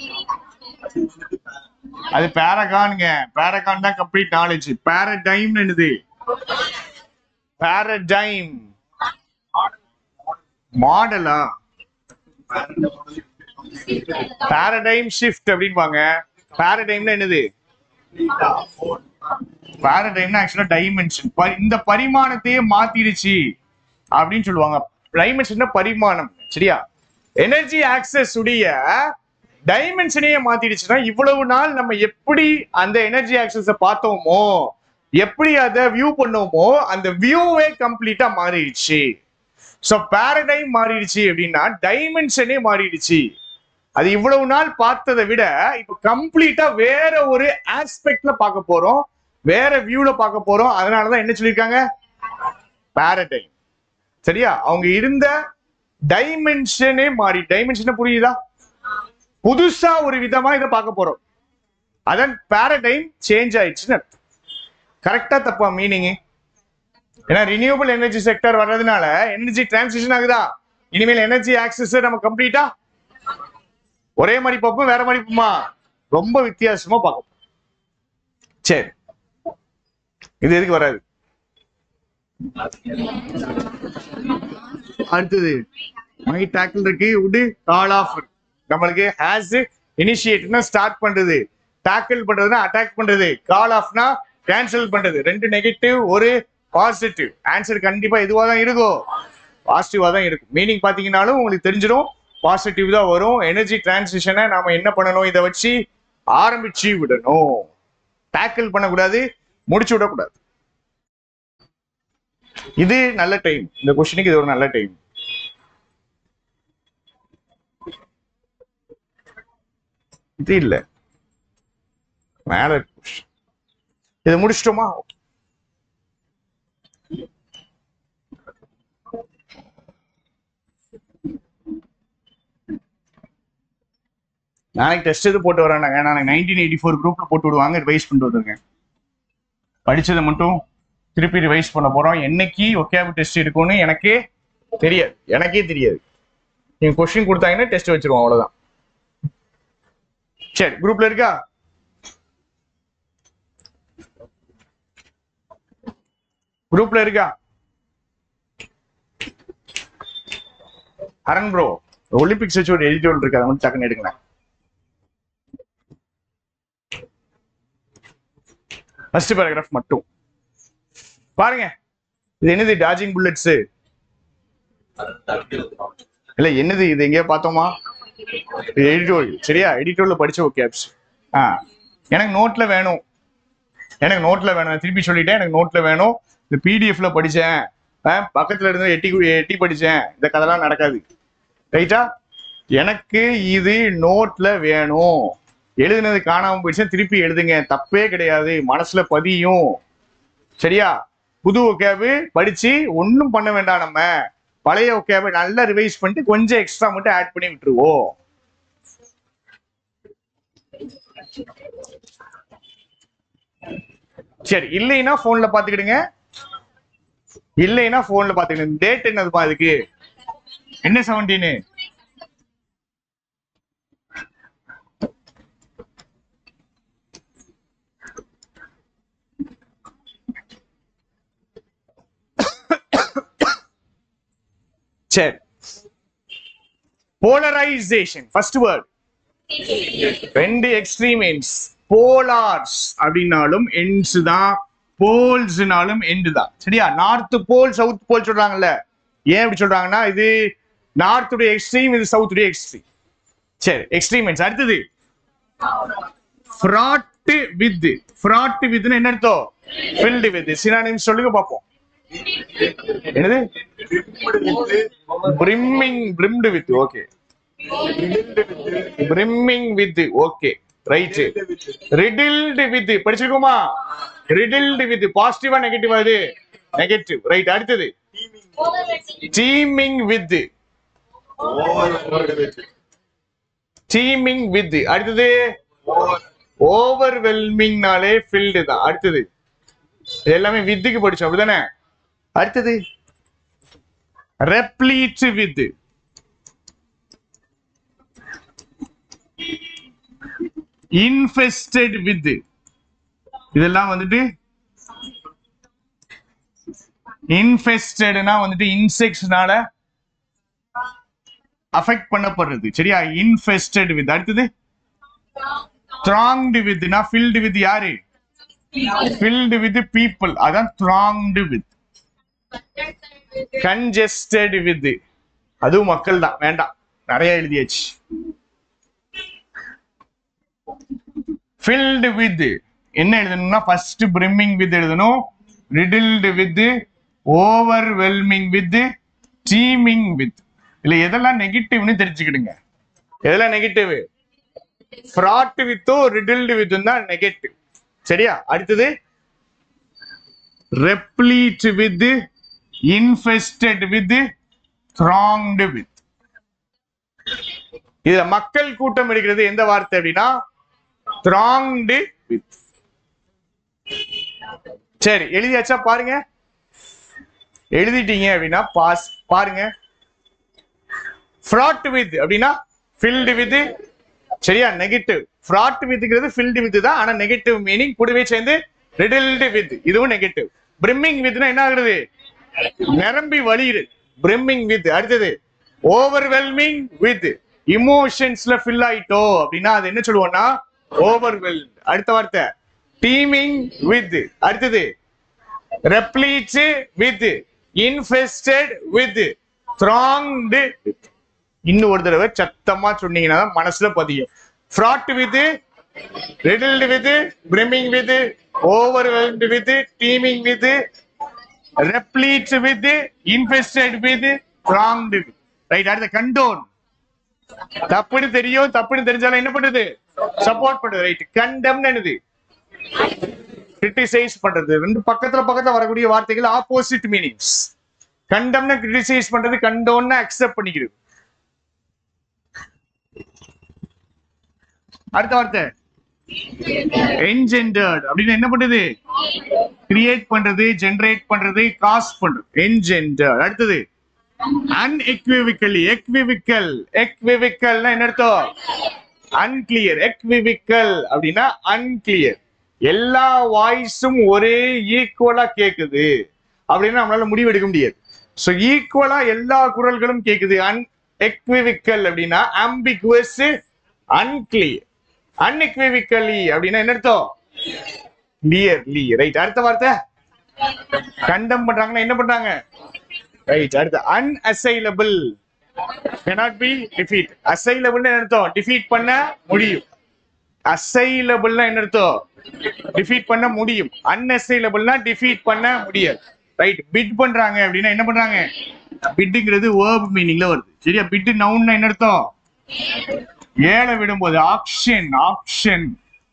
அது பேரகானுங்க பேரகான் தான் கம்ப்ளீட் நாலேஜ் பேரடைம் என்னது பேரடைம் மாடலா பேரடைம் ஷிஃப்ட் அப்படின்பாங்க பேரடைம்னா என்னது பேரடைம்னா ஆக்சுவலா டைமென்ஷன் இந்த பரிமாணத்தையே மாத்திடுச்சு அப்படின்னு சொல்லுவாங்க டைமென்ஷன் பரிமாணம் சரியா எனர்ஜி ஆக்சஸ் உடைய டைமென்ஷனையே மாத்திடுச்சுன்னா இவ்வளவு நாள் நம்ம எப்படி அந்த எனர்ஜி ஆக்சஸ பார்த்தோமோ எப்படி அதை வியூ பண்ணோமோ அந்த வியூவே கம்ப்ளீட்டா மாறிடுச்சு ஸோ பேரடைம் மாறிடுச்சு அப்படின்னா டைமென்ஷனே மாறிடுச்சு அது இவ்வளவு நாள் பார்த்ததை விட இப்ப கம்ப்ளீட்டா வேற ஒரு ஆஸ்பெக்ட்ல பார்க்க போறோம் வேற வியூல பார்க்க போறோம் அதனாலதான் என்ன சொல்லியிருக்காங்க பேரடைம் சரியா அவங்க இருந்த டைமென்ஷனே மாறி டைமென்ஷனே புரியுதா புதுசா ஒரு விதமா இதை பார்க்க போறோம் அதான் பேரடைம் சேஞ்ச் ஆயிடுச்சுன்னு கரெக்டா தப்பா மீனிங் ஏன்னா ரினியூவபிள் எனர்ஜி செக்டர் வர்றதுனால எனர்ஜி டிரான்சிஷன் ஆகுதா இனிமேல் எனர்ஜி ஆக்சஸ் நம்ம கம்ப்ளீட்டா ஒரே மாதிரி பார்ப்போம் வேற மாதிரி பார்ப்போமா ரொம்ப வித்தியாசமா பார்ப்போம் சரி இது எதுக்கு வராது அடுத்தது மை டேக்கிள் இருக்கு உடு கால் ஆஃப் நம்மளுக்கு ஹேஸ் இனிஷியேட்னா ஸ்டார்ட் பண்றது டேக்கிள் பண்றதுன்னா அட்டாக் பண்றது கால் ஆஃப்னா கேன்சல் பண்றது ரெண்டு நெகட்டிவ் ஒரு பாசிட்டிவ் ஆன்சர் கண்டிப்பா இதுவா தான் இருக்கும் பாசிட்டிவா தான் இருக்கும் மீனிங் பாத்தீங்கன்னாலும் உங்களுக்கு தெரிஞ்சிடும் பாசிட்டிவ் தான் வரும் எனர்ஜி டிரான்சிஷனை நாம என்ன பண்ணணும் இதை வச்சு ஆரம்பிச்சு விடணும் டேக்கிள் பண்ணக்கூடாது முடிச்சு விடக்கூடாது இது நல்ல டைம் இந்த கொஸ்டினுக்கு இது ஒரு நல்ல டைம் இது இல்ல மேல இருக்கு question. இதை முடிச்சிட்டோமா நாளைக்கு டெஸ்ட் எது போட்டு வரானாங்க நாளைக்கு நைன்டீன் எயிட்டி ஃபோர் குரூப்ல போட்டு விடுவாங்க ரிவைஸ் பண்ணிட்டு வந்துருக்கேன் படிச்சதை மட்டும் திருப்பி ரிவைஸ் பண்ண போறோம் என்னைக்கு ஒகேபு டெஸ்ட் இருக்கும்னு எனக்கே தெரியாது எனக்கே தெரியாது நீங்க கொஸ்டின் கொடுத்தாங்கன்னா டெஸ்ட் வச்சிருவோம் அவ்வளவுதான் சரி குரூப்ல இருக்கா குரூப்ல இருக்கா ஹரன் ப்ரோ ஒலிம்பிக்ஸ் வச்சு ஒரு எடிட்டோல் இருக்கு அதை மட்டும் டக்குன்னு எடுங்களேன் ஃபர்ஸ்ட் பேராகிராஃப் மட்டும் பாருங்க இது என்னது டாஜிங் புல்லட்ஸ் இல்ல என்னது இது எங்கேயோ பார்த்தோமா எடிட்டோரியல் சரியா எடிட்டோரியல் படிச்ச ஓகே ஆ எனக்கு நோட்ல வேணும் எனக்கு நோட்ல வேணும் நான் திருப்பி சொல்லிட்டேன் எனக்கு நோட்ல வேணும் இந்த பிடிஎஃப்ல படிச்சேன் ஆ, பக்கத்துல இருந்து எட்டி எட்டி படிச்சேன் இந்த கதைலாம் நடக்காது ரைட்டா எனக்கு இது நோட்ல வேணும் எழுதுனது காணாம போயிடுச்சு திருப்பி எழுதுங்க தப்பே கிடையாது மனசுல பதியும் சரியா புது ஒகேபு படிச்சு ஒன்றும் பண்ண வேண்டாம் நம்ம பழைய ஒகேபை நல்லா ரிவைஸ் பண்ணிட்டு கொஞ்சம் எக்ஸ்ட்ரா மட்டும் ஆட் பண்ணி விட்டுருவோம் சரி இல்லைன்னா போன்ல பாத்துக்கிடுங்க இல்லைன்னா போன்ல பாத்துக்கிடுங்க டேட் என்னதுப்பா அதுக்கு என்ன செவன்டீனு சரி போலரைசேஷன் ஃபர்ஸ்ட் வேர்ட் ரெண்டு எக்ஸ்ட்ரீம் எண்ட்ஸ் போலார்ஸ் அப்படின்னாலும் எண்ட்ஸ் தான் போல்ஸ்னாலும் எண்டு தான் சரியா நார்த் போல் சவுத் போல் சொல்றாங்கல்ல ஏன் இப்படி சொல்றாங்கன்னா இது நார்த்துடைய எக்ஸ்ட்ரீம் இது சவுத்துடைய எக்ஸ்ட்ரீம் சரி எக்ஸ்ட்ரீம் எண்ட்ஸ் அடுத்தது ஃப்ராட் வித் ஃப்ராட் வித்னு என்ன அர்த்தம் ஃபில்டு வித் சினானிம் சொல்லுங்க பார்ப்போம் என்னது brimming brimmed with okay brimming with okay right riddled with படிச்சிருக்கோமா ரிடில்டு வித் பாசிட்டிவா நெகட்டிவா இது நெகட்டிவ் ரைட் அடுத்தது டீமிங் வித் டீமிங் வித் அடுத்தது ஓவர்வெல்மிங்னாலே ஃபில்டு தான் அடுத்தது இது எல்லாமே வித்துக்கு படிச்சோம் அப்படிதானே அடுத்தது ரெப்ளீட் வித் இன்ஃபெஸ்டட் வித் இதெல்லாம் வந்துட்டு இன்ஃபெஸ்டட்னா வந்துட்டு இன்செக்ட்ஸ்னால அஃபெக்ட் பண்ணப்படுறது சரியா இன்ஃபெஸ்டட் வித் அடுத்தது த்ராங்டு வித்னா ஃபில்டு வித் யாரு ஃபில்டு வித் பீப்புள் அதான் த்ராங்டு வித் கன்ஜெஸ்டட் வித் அதுவும் மக்கள் தான் வேண்டாம் நிறைய எழுதியாச்சு filled with என்ன எழுதணும்னா ஃபர்ஸ்ட் brimming with எழுதணும் riddled with overwhelming with teeming with இல்ல எதெல்லாம் நெகட்டிவ்னு தெரிஞ்சுக்கிடுங்க எதெல்லாம் நெகட்டிவ் ஃப்ராட் வித்தோ ரிடில்டு வித்தும் தான் நெகட்டிவ் சரியா அடுத்தது replete with infested with thronged with இதுல மக்கள் கூட்டம் இருக்கிறது எந்த வார்த்தை அப்படின்னா thronged with சரி எழுதியாச்சா பாருங்க எழுதிட்டீங்க அப்படின்னா பாஸ் பாருங்க ஃப்ராட் வித் அப்படின்னா ஃபில்டு வித் சரியா நெகட்டிவ் ஃப்ராட் வித்ங்கிறது ஃபில்டு வித் தான் ஆனா நெகட்டிவ் மீனிங் கூடவே சேர்ந்து ரிடில்டு வித் இதுவும் நெகட்டிவ் பிரிம்மிங் வித்னா என்ன ஆகுறது நிரம்பி வழியுது பிரிம்மிங் வித் அடுத்தது ஓவர்வெல்மிங் வித் இமோஷன்ஸ்ல ஃபில் ஆயிட்டோ அப்படின்னா அது என்ன சொல்லுவோம்னா ஓவர்வெல் அடுத்த வார்த்தை டீமிங் வித் அடுத்தது replete with infested with thronged இன்னும் ஒரு தடவை சத்தமா சொன்னீங்கன்னா தான் மனசுல பதியும் fraught with riddled with brimming with overwhelmed with teeming with replete with infested with thronged with right அடுத்த கண்டோன் தப்புன்னு தெரியும் தப்புன்னு தெரிஞ்சாலும் என்ன பண்ணுது சப்போர்ட் பண்ணுது ரைட் கண்டம் என்னது கிரிட்டிசைஸ் பண்றது ரெண்டு பக்கத்துல பக்கத்துல வரக்கூடிய வார்த்தைகள் ஆப்போசிட் மீனிங்ஸ் கண்டம்னா கிரிட்டிசைஸ் பண்றது கண்டோன்னு அக்செப்ட் பண்ணிக்கிறது அடுத்த வார்த்தை என்ஜெண்டர்ட் அப்படின்னு என்ன பண்ணுது கிரியேட் பண்றது ஜெனரேட் பண்றது காஸ் பண்றது என்ஜெண்டர்ட் அடுத்தது அன்எக்விவிக்கலி எக்விவிக்கல் எக்விவிக்கல்னா என்ன அர்த்தம் அன்கிளியர் எக்விவிக்கல் அப்படின்னா அன்கிளியர் எல்லா வாய்ஸும் ஒரே ஈக்குவலா கேக்குது அப்படின்னு நம்மளால முடிவு எடுக்க முடியாது சோ ஈக்குவலா எல்லா குரல்களும் கேக்குது அன் எக்விவிக்கல் அப்படின்னா ஆம்பிகுவஸ் அன்கிளியர் அன்எக்விவிக்கலி அப்படின்னா என்ன அர்த்தம் கிளியர்லி ரைட் அடுத்த வார்த்தை கண்டம் பண்றாங்கன்னா என்ன பண்றாங்க ரைட் அடுத்து unassailable cannot be defeat assailable என்ன அர்த்தம் டிஃபீட் பண்ண முடியும் அசைலபிள்னா என்ன அர்த்தம் டிஃபீட் பண்ண முடியும் அன்அசைலபிள்னா டிஃபீட் பண்ண முடியாது ரைட் பிட் பண்றாங்க அப்படின்னா என்ன பண்றாங்க பிட்டுங்கிறது வேர்ப் மீனிங்ல வருது சரியா பிட் நவுன்னா என்ன அர்த்தம் ஏழை விடும்போது ஆக்ஷன் ஆக்ஷன்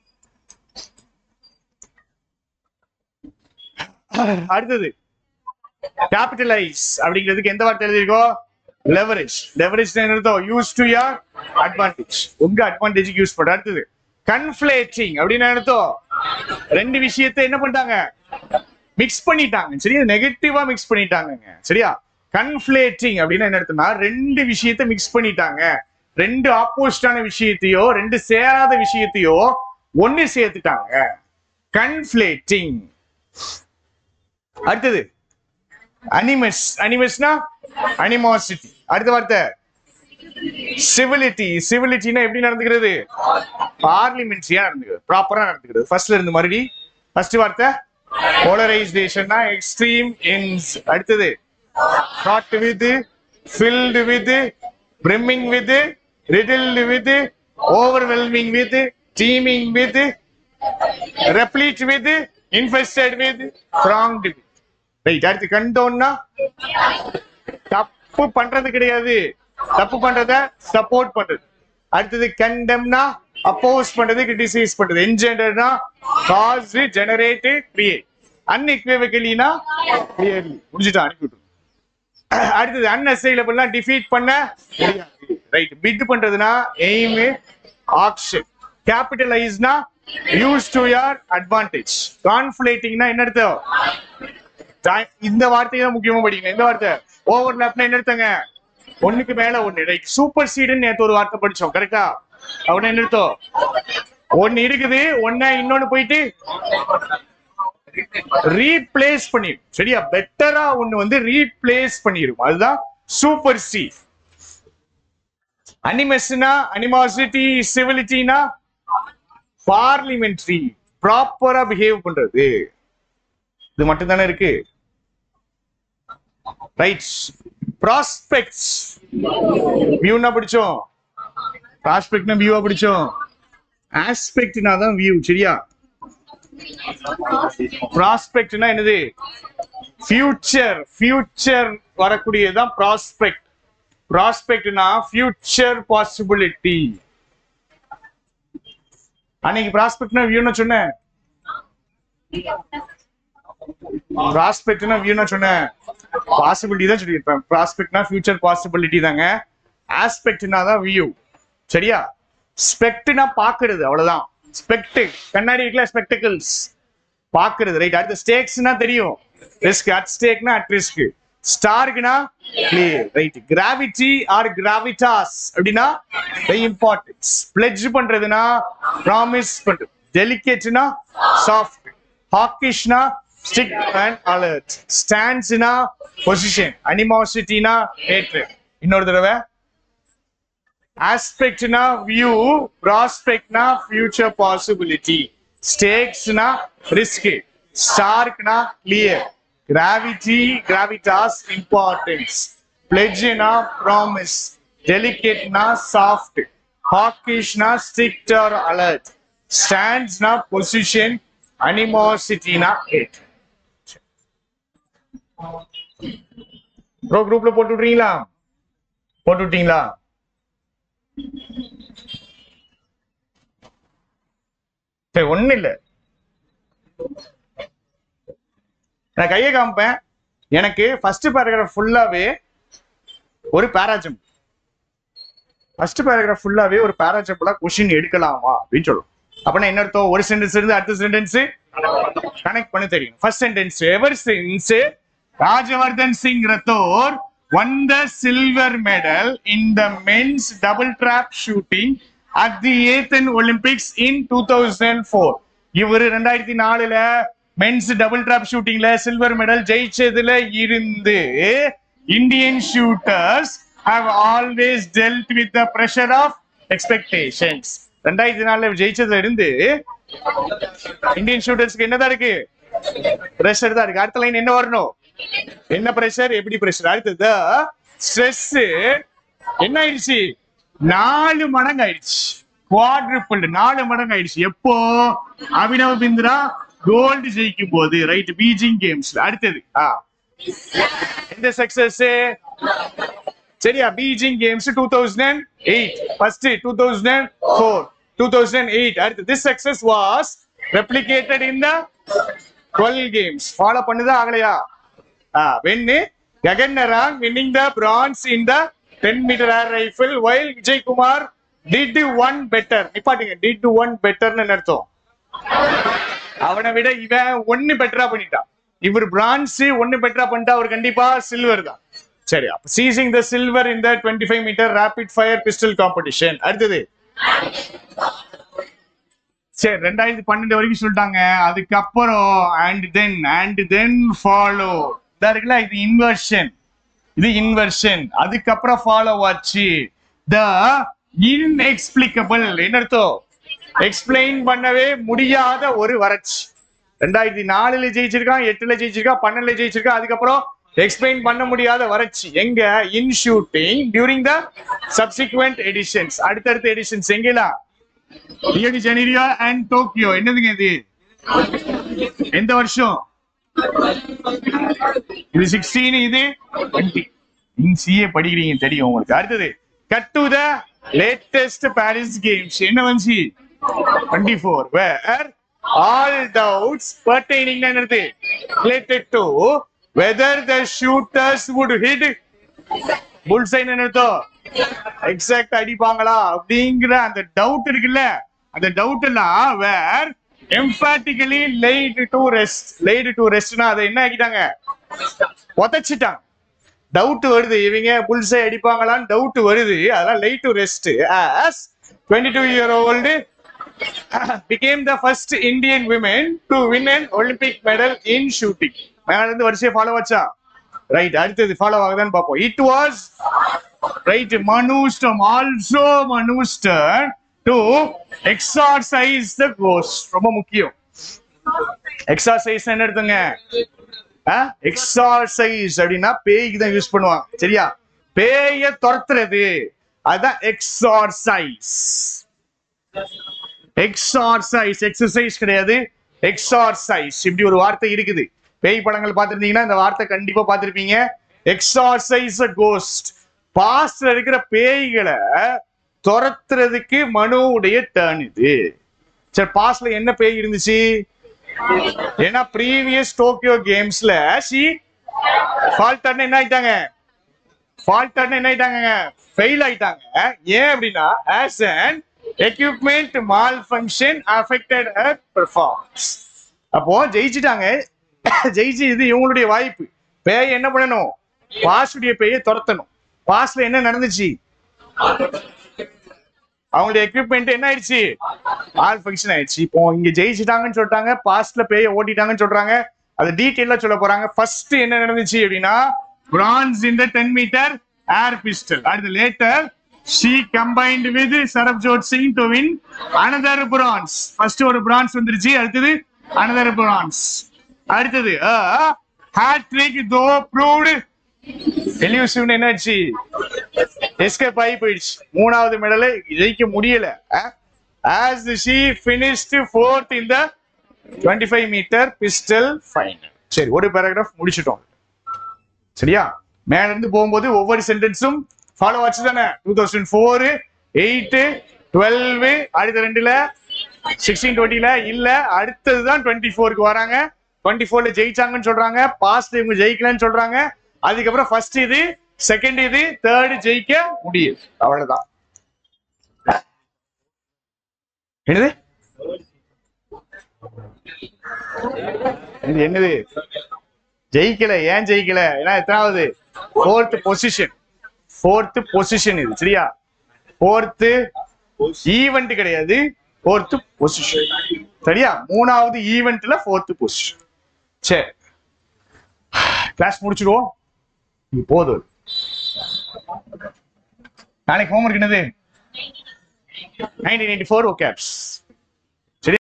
அடுத்தது கேபிட்டலைஸ் அப்படிங்கிறதுக்கு எந்த வார்த்தை எழுதிருக்கோம் லெவரேஜ் லெவரேஜ் அர்த்தம் யூஸ் டு யார் அட்வான்டேஜ் உங்க அட்வான்டேஜ்க்கு யூஸ் பண்ண அடுத்தது கன்ஃபிளேட்டிங் அப்படின்னு அர்த்தம் ரெண்டு விஷயத்தை என்ன பண்ணிட்டாங்க மிக்ஸ் பண்ணிட்டாங்க சரியா நெகட்டிவா மிக்ஸ் பண்ணிட்டாங்கங்க சரியா கன்ஃபிளேட்டிங் அப்படின்னு என்ன அர்த்தம்னா ரெண்டு விஷயத்தை மிக்ஸ் பண்ணிட்டாங்க ரெண்டு ஆப்போசிட்டான விஷயத்தையோ ரெண்டு சேராத விஷயத்தையோ ஒண்ணு சேர்த்துட்டாங்க கன்ஃபிளேட்டிங் அடுத்தது அனிமஸ் அனிமஸ்னா அனிமாசிட்டி அடுத்த வார்த்தை சிவிலிட்டி சிவிலிட்டினா எப்படி நடந்துக்கிறது பார்லிமெண்ட்ரியா நடந்துக்கிறது ப்ராப்பரா நடந்துக்கிறது ஃபர்ஸ்ட்ல இருந்து மறுபடி ஃபர்ஸ்ட் வார்த்தை போலரைசேஷன்னா எக்ஸ்ட்ரீம் எண்ட்ஸ் அடுத்தது fraught with filled with brimming with riddled with overwhelming with teeming with replete with infested with thronged with right அடுத்து கண்டோன்னா தப்பு பண்றது கிடையாது தப்பு பண்றத சப்போர்ட் பண்றது அடுத்தது கண்டம்னா அப்போஸ் பண்றது கிரிட்டிசைஸ் பண்றது என்ஜெண்டர்னா காஸ் ஜெனரேட் கிரியேட் அன்இக்வேவிக்கலினா கிளியர்லி முடிஞ்சுட்டா அனுப்பி விட்டுருங்க அடுத்தது அன்அசைலபிள்னா டிஃபீட் பண்ண முடியாது ரைட் பிட் பண்றதுனா எய்ம் ஆக்ஷன் கேபிட்டலைஸ்னா யூஸ் டு யார் அட்வான்டேஜ் கான்ஃபிளேட்டிங்னா என்ன அர்த்தம் Time- இந்த வார்த்தையை தான் முக்கியமா படிங்க இந்த வார்த்தை ஓவர்லாப்னா என்ன அர்த்தங்க ஒண்ணுக்கு மேல ஒண்ணு ரைட் சூப்பர் சீடுன்னு நேத்து ஒரு வார்த்தை படிச்சோம் கரெக்டா அவன என்ன அர்த்தம் ஒண்ணு இருக்குது ஒண்ணு இன்னொன்னு போயிட்டு ரீப்ளேஸ் பண்ணிடும் சரியா பெட்டரா ஒண்ணு வந்து ரீப்ளேஸ் பண்ணிடும் அதுதான் சூப்பர் சி அனிமஸ்னா அனிமாசிட்டி சிவிலிட்டினா பார்லிமெண்ட்ரி ப்ராப்பரா பிஹேவ் பண்றது இது மட்டும் தானே இருக்கு ரைட் ப்ராஸ்பெக்ட்ஸ் வியூனா பிடிச்சோம் ப்ராஸ்பெக்ட்னா வியூவா பிடிச்சோம் ஆஸ்பெக்ட்னா தான் வியூ சரியா ப்ராஸ்பெக்ட்னா என்னது ஃபியூச்சர் ஃபியூச்சர் வரக்கூடியதுதான் ப்ராஸ்பெக்ட் ப்ராஸ்பெக்ட்னா ஃபியூச்சர் பாசிபிலிட்டி அன்னைக்கு ப்ராஸ்பெக்ட்னா வியூன்னு சொன்னேன் ப்ராஸ்பெக்ட்னா வியூனா சொன்னேன் பாசிபிலிட்டி தான் சொல்லியிருப்பேன் ப்ராஸ்பெக்ட்னா ஃபியூச்சர் பாசிபிலிட்டி தாங்க ஆஸ்பெக்ட்னா தான் வியூ சரியா ஸ்பெக்ட்னா பாக்குறது அவ்வளவுதான் ஸ்பெக்ட் கண்ணாடி இருக்குல்ல ஸ்பெக்டிகல்ஸ் பாக்குறது ரைட் அடுத்து ஸ்டேக்ஸ்னா தெரியும் ரிஸ்க் அட் ஸ்டேக்னா அட் ரிஸ்க் ஸ்டார்க்குனா clear right gravity or gravitas அப்படின்னா இம்பார்ட்டன்ஸ் பிளெட்ஜ் பண்றதுனா ப்ராமிஸ் பண்றது டெலிகேட்னா சாஃப்ட் ஹாக்கிஷ்னா ஸ்டிக் அண்ட் அலர்ட் ஸ்டாண்ட்ஸ்னா பொசிஷன் அனிமாசிட்டினா hatred இன்னொரு தடவை ஆஸ்பெக்ட்னா வியூ ப்ராஸ்பெக்ட்னா ஃபியூச்சர் பாசிபிலிட்டி ஸ்டேக்ஸ்னா ரிஸ்க் ஸ்டார்க்னா கிளியர் கிராவிட்டி கிராவிட்டாஸ் இம்பார்ட்டன்ஸ் பிளெட்ஜ்னா ப்ராமிஸ் டெலிகேட்னா சாஃப்ட் ஹாக்கிஷ்னா ஸ்ட்ரிக்ட் ஆர் அலர்ட் ஸ்டாண்ட்ஸ்னா பொசிஷன் அனிமாசிட்டினா ஹேட் ப்ரோ குரூப்ல போட்டு விட்றீங்களா போட்டு விட்டீங்களா சரி ஒண்ணு இல்ல நான் கையை காமிப்பேன் எனக்கு ஃபர்ஸ்ட் பேராகிராஃப் ஃபுல்லாவே ஒரு பேராஜம் ஃபர்ஸ்ட் பேராகிராஃப் ஃபுல்லாவே ஒரு பேராஜம்பிளா கொஸ்டின் எடுக்கலாமா அப்படின்னு சொல்லுவோம் அப்படின்னா என்ன அர்த்தம் ஒரு சென்டென்ஸ் இருந்து அடுத்த சென்டென்ஸ் கனெக்ட் பண்ண தெரியும் first sentence ever since Rajyavardhan Singh Rathore won the silver medal in the men's double trap shooting at the Athens Olympics in 2004. இவர் ரெண்டாயிரத்தி நாலுல மென்ஸ் டபுள் டிராப் ஷூட்டிங்ல சில்வர் மெடல் ஜெயிச்சதுல இருந்து Indian shooters have always dealt with the pressure of expectations ரெண்டாயிரத்தி நாலுல ஜெயிச்சதுல இருந்து Indian ஷூட்டர்ஸ்க்கு என்னதான் இருக்கு பிரஷர் தான் இருக்கு அடுத்த லைன் என்ன வரணும் என்ன பிரஷர் எப்படி பிரஷர் அடுத்தது ஸ்ட்ரெஸ் என்ன ஆயிடுச்சு நாலு மடங்கு ஆயிடுச்சு குவாட்ரிபிள் நாலு மடங்கு ஆயிடுச்சு எப்போ அபினவ பிந்திரா கோல்டு ஜெயிக்கும் போது ரைட் பீஜிங் கேம்ஸ்ல அடுத்தது ஆ எந்த சக்சஸ் சரியா Beijing games two thousand eight first two thousand four two thousand eight அடுத்து this success was replicated in the twelve games follow பண்ணுதா ஆகலையா வென்னு Gagan Narang winning the bronze in the ten metre air rifle while Vijay Kumar did one better நிப்பாட்டுங்க did one பெட்டர்னு அர்த்தம் அவனை விட இவன் ஒன்னு பெட்டரா பண்ணிட்டான் இவர் பிரான்ஸ் ஒன்னு பெட்டரா பண்ணிட்டா அவர் கண்டிப்பா சில்வர் தான் சரி அப்ப சீசிங் த சில்வர் இந்த twenty five metre rapid fire pistol competition அடுத்தது சரி ரெண்டாயிரத்தி பன்னெண்டு வரைக்கும் சொல்லிட்டாங்க அதுக்கப்புறம் and then and then follow இதா இருக்குல்ல இது இன்வர்ஷன் இது இன்வர்ஷன் அதுக்கப்புறம் ஃபாலோ ஆச்சு த இன்எக்ஸ்பிளிகபிள் என்ன அர்த்தம் எக்ஸ்பிளைன் பண்ணவே முடியாத ஒரு வறட்சி ரெண்டாயிரத்தி நாலுல ஜெயிச்சிருக்கான் எட்டுல ஜெயிச்சிருக்கான் பன்னெண்டுல ஜெயிச்சிருக்கான் அதுக்கப்புறம் எக்ஸ்பிளைன் பண்ண முடியாத வறட்சி எங்க in shooting during the subsequent editions அடுத்தடுத்த எடிஷன்ஸ் எங்கெல்லாம் Rio de Janeiro and Tokyo என்னதுங்க இது எந்த வருஷம் இது சிக்ஸ்டீன் இது டுவெண்ட்டி நீங்க சிஏ படிக்கிறீங்க தெரியும் உங்களுக்கு அடுத்தது cut to the latest Paris games என்ன வந்துச்சு twenty four where all doubts pertaining என்னது related to whether the shooters would hit bullseye அர்த்தம் எக்ஸாக்ட் அடிப்பாங்களா அப்படிங்கிற அந்த டவுட் இருக்குல்ல அந்த டவுட் எல்லாம் were emphatically laid to rest laid to ரெஸ்ட்னா அதை என்ன ஆக்கிட்டாங்க உதச்சிட்டாங்க டவுட் வருது இவங்க புல்சை அடிப்பாங்களான்னு டவுட் வருது அதெல்லாம் laid to rest as twenty two year old became the first Indian women to win an Olympic medal in shooting. மேல இருந்து வரிசையை ஃபாலோ வச்சா ரைட் அடுத்தது ஃபாலோ ஆகுதான்னு பார்ப்போம் it was right Manu's turn also Manu's turn to exorcise the கோஸ் ரொம்ப முக்கியம் எக்ஸார்சைஸ் என்ன எடுத்துங்க எக்ஸார்சைஸ் அப்படின்னா பேய்க்கு தான் யூஸ் பண்ணுவாங்க சரியா பேய துரத்துறது அதுதான் எக்ஸார்சைஸ் எக்ஸார்சைஸ் எக்ஸசைஸ் கிடையாது எக்ஸார்சைஸ் இப்படி ஒரு வார்த்தை இருக்குது பேய் படங்கள் பார்த்திருந்தீங்கன்னா இந்த வார்த்தை கண்டிப்பா பார்த்திருப்பீங்க எக்ஸார்சைஸ் கோஸ்ட் பாஸ்ட்ல இருக்கிற பேய்களை துரத்துறதுக்கு மனுவுடைய டேர்ன் இது சரி பாஸ்ட்ல என்ன பேய் இருந்துச்சு ஏன்னா ப்ரீவியஸ் டோக்கியோ கேம்ஸ்ல சி ஃபால்டர்னு என்ன ஆயிட்டாங்க ஃபால்டர்னு என்ன ஆயிட்டாங்க ஃபெயில் ஆயிட்டாங்க ஏன் அப்படின்னா as an equipment malfunction affected her performance அப்போ ஜெயிச்சிட்டாங்க ஜெயிச்சு இது இவங்களுடைய வாய்ப்பு பேய் என்ன பண்ணணும் பாஸ்டுடைய பேயை துரத்தணும் பாஸ்ட்ல என்ன நடந்துச்சு அவங்களுடைய எக்யூப்மெண்ட் என்ன ஆயிடுச்சு ஆல் ஃபங்க்ஷன் ஆயிடுச்சு இப்போ இங்க ஜெயிச்சிட்டாங்கன்னு சொல்லிட்டாங்க பாஸ்ட்ல பேய ஓட்டிட்டாங்கன்னு சொல்றாங்க அது டீட்டெயிலா சொல்ல போறாங்க ஃபர்ஸ்ட் என்ன நடந்துச்சு அப்படின்னா பிரான்ஸ் இந்த டென் மீட்டர் ஏர் பிஸ்டல் அடுத்து later she combined with Sarabjot Singh to win another bronze first ஒரு பிரான்ஸ் வந்துருச்சு அடுத்தது அனதர் பிரான்ஸ் அடுத்தது ஹேட்ரிக் தோ ப்ரூவ்டு எலியூசிவ்னு என்னாச்சு எஸ்கேப் ஆகி போயிடுச்சு மூணாவது மெடலை ஜெயிக்க முடியல as she finished fourth in the 25 metre pistol final சரி ஒரு பேராகிராஃப் முடிச்சிட்டோம் சரியா மேல இருந்து போகும்போது ஒவ்வொரு சென்டென்ஸும் ஃபாலோ ஆச்சு தானே two thousand four eight twelve அடுத்த ரெண்டுல சிக்ஸ்டீன் டுவெண்ட்டில இல்ல அடுத்தது தான் டுவெண்ட்டி ஃபோருக்கு வராங்க டுவெண்ட்டி ஃபோர்ல ஜெயிச்சாங்கன்னு சொல்றாங்க பாஸ்ட் இவங்க ஜெயிக்கலன்னு சொல்றாங்க அதுக்கப்புறம் ஃபர்ஸ்ட் இது செகண்ட் இது தேர்டு ஜெயிக்க முடியுது அவ்வளவுதான் என்னது இது என்னது ஜெயிக்கல ஏன் ஜெயிக்கல ஏன்னா எத்தனாவது ஃபோர்த் பொசிஷன் ஃபோர்த் பொசிஷன் இது சரியா ஃபோர்த்து ஈவெண்ட் கிடையாது ஃபோர்த் பொசிஷன் சரியா மூணாவது ஈவெண்ட்ல ஃபோர்த் பொசிஷன் சரி கிளாஸ் முடிச்சிடுவோம் இது போதும் நாளைக்கு ஹோம்ஒர்க் என்னது நைன்டீன் எயிட்டி ஃபோர் ஓகேப்ஸ்